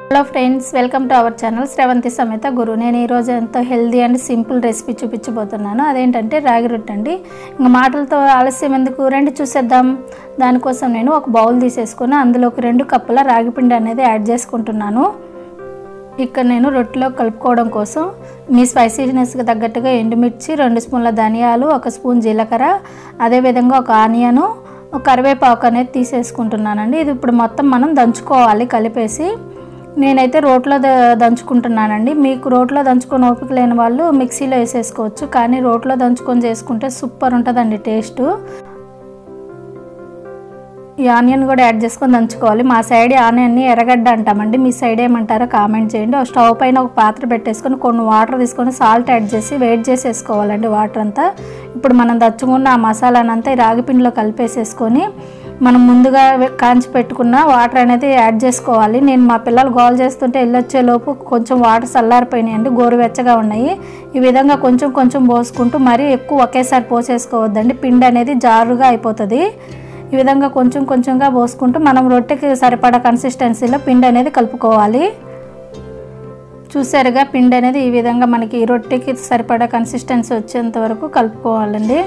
hello friends welcome to our channel Sravanthi సమేత గురు నేను ఈరోజు ఎంతో హెల్దీ అండ్ సింపుల్ రెసిపీ చూపించబోతున్నాను అదేంటంటే రాగి రొట్టె అండి ఇంకా మాటలతో ఆలస్యం ఎందుకు రండి చూసేద్దాం దానికోసం నేను ఒక బౌల్ తీసేసుకుని అందులో ఒక రెండు కప్పుల రాగి పిండి అనేది యాడ్ చేసుకుంటున్నాను ఇక్కడ నేను రొట్టెలో కలుపుకోవడం కోసం మీ స్పైసీనెస్కి తగ్గట్టుగా ఎండుమిర్చి రెండు స్పూన్ల ధనియాలు ఒక స్పూన్ జీలకర్ర అదేవిధంగా ఒక ఆనియను ఒక కరివేపాకు అనేది తీసేసుకుంటున్నానండి ఇది ఇప్పుడు మొత్తం మనం దంచుకోవాలి కలిపేసి నేనైతే రోట్లో ద దంచుకుంటున్నానండి మీకు రోట్లో దంచుకొని ఓపిక లేని వాళ్ళు మిక్సీలో వేసేసుకోవచ్చు కానీ రోట్లో దంచుకొని చేసుకుంటే సూపర్ ఉంటుందండి టేస్ట్ ఈ ఆనియన్ కూడా యాడ్ చేసుకొని దంచుకోవాలి మా సైడ్ ఆనియన్ని ఎర్రగడ్డ అంటామండి మీ సైడ్ ఏమంటారో కామెంట్ చేయండి ఒక స్టవ్ పైన ఒక పాత్ర పెట్టేసుకొని కొన్ని వాటర్ తీసుకొని సాల్ట్ యాడ్ చేసి వేడి చేసేసుకోవాలండి వాటర్ అంతా ఇప్పుడు మనం దచ్చుకున్న ఆ మసాలానంతా ఈ రాగిపిండిలో కలిపేసేసుకొని మనం ముందుగా కాంచి పెట్టుకున్న వాటర్ అనేది యాడ్ చేసుకోవాలి నేను మా పిల్లలు గోల్ చేస్తుంటే వెళ్ళొచ్చే లోపు కొంచెం వాటర్ చల్లారిపోయినాయండి గోరువెచ్చగా ఉన్నాయి ఈ విధంగా కొంచెం కొంచెం పోసుకుంటూ మరీ ఎక్కువ ఒకేసారి పోసేసుకోవద్దండి పిండి అనేది జారుగా అయిపోతుంది ఈ విధంగా కొంచెం కొంచెంగా పోసుకుంటూ మనం రొట్టెకి సరిపడా కన్సిస్టెన్సీలో పిండి అనేది కలుపుకోవాలి చూసారుగా పిండి అనేది ఈ విధంగా మనకి రొట్టెకి సరిపడా కన్సిస్టెన్సీ వచ్చేంత వరకు కలుపుకోవాలండి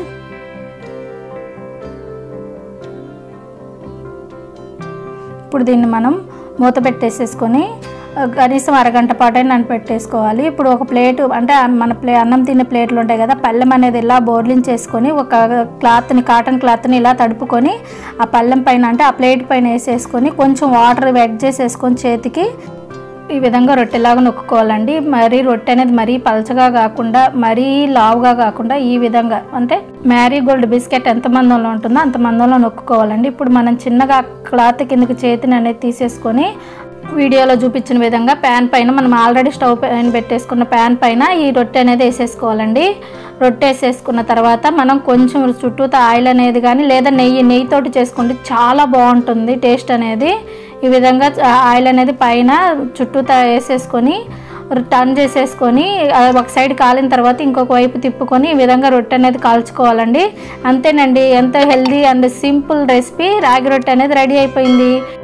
ఇప్పుడు దీన్ని మనం మూత పెట్టేసేసుకొని కనీసం అరగంట పాటైనా పెట్టేసుకోవాలి ఇప్పుడు ఒక ప్లేట్ అంటే మన ప్లే అన్నం తినే ప్లేట్లు ఉంటాయి కదా పళ్ళెం అనేది ఇలా బోర్లించేసుకొని ఒక క్లాత్ని కాటన్ క్లాత్ని ఇలా తడుపుకొని ఆ పళ్ళెం పైన అంటే ఆ ప్లేట్ పైన వేసేసుకొని కొంచెం వాటర్ వెట్ చేసేసుకొని చేతికి ఈ విధంగా రొట్టెలాగా నొక్కుకోవాలండి మరీ రొట్టె అనేది మరీ పలచగా కాకుండా మరీ లావుగా కాకుండా ఈ విధంగా అంటే మ్యారీ గోల్డ్ బిస్కెట్ ఎంత మందంలో ఉంటుందో అంత మందంలో నొక్కుకోవాలండి ఇప్పుడు మనం చిన్నగా క్లాత్ కిందకి చేతిని అనేది తీసేసుకొని వీడియోలో చూపించిన విధంగా ప్యాన్ పైన మనం ఆల్రెడీ స్టవ్ పైన పెట్టేసుకున్న ప్యాన్ పైన ఈ రొట్టె అనేది వేసేసుకోవాలండి రొట్టె వేసేసుకున్న తర్వాత మనం కొంచెం చుట్టూతో ఆయిల్ అనేది కానీ లేదా నెయ్యి నెయ్యితోటి చేసుకుంటే చాలా బాగుంటుంది టేస్ట్ అనేది ఈ విధంగా ఆయిల్ అనేది పైన చుట్టూతా వేసేసుకొని టర్న్ చేసేసుకొని ఒక సైడ్ కాలిన తర్వాత ఇంకొక వైపు తిప్పుకొని ఈ విధంగా రొట్టె అనేది కాల్చుకోవాలండి అంతేనండి ఎంతో హెల్దీ అండ్ సింపుల్ రెసిపీ రాగి రొట్టె అనేది రెడీ అయిపోయింది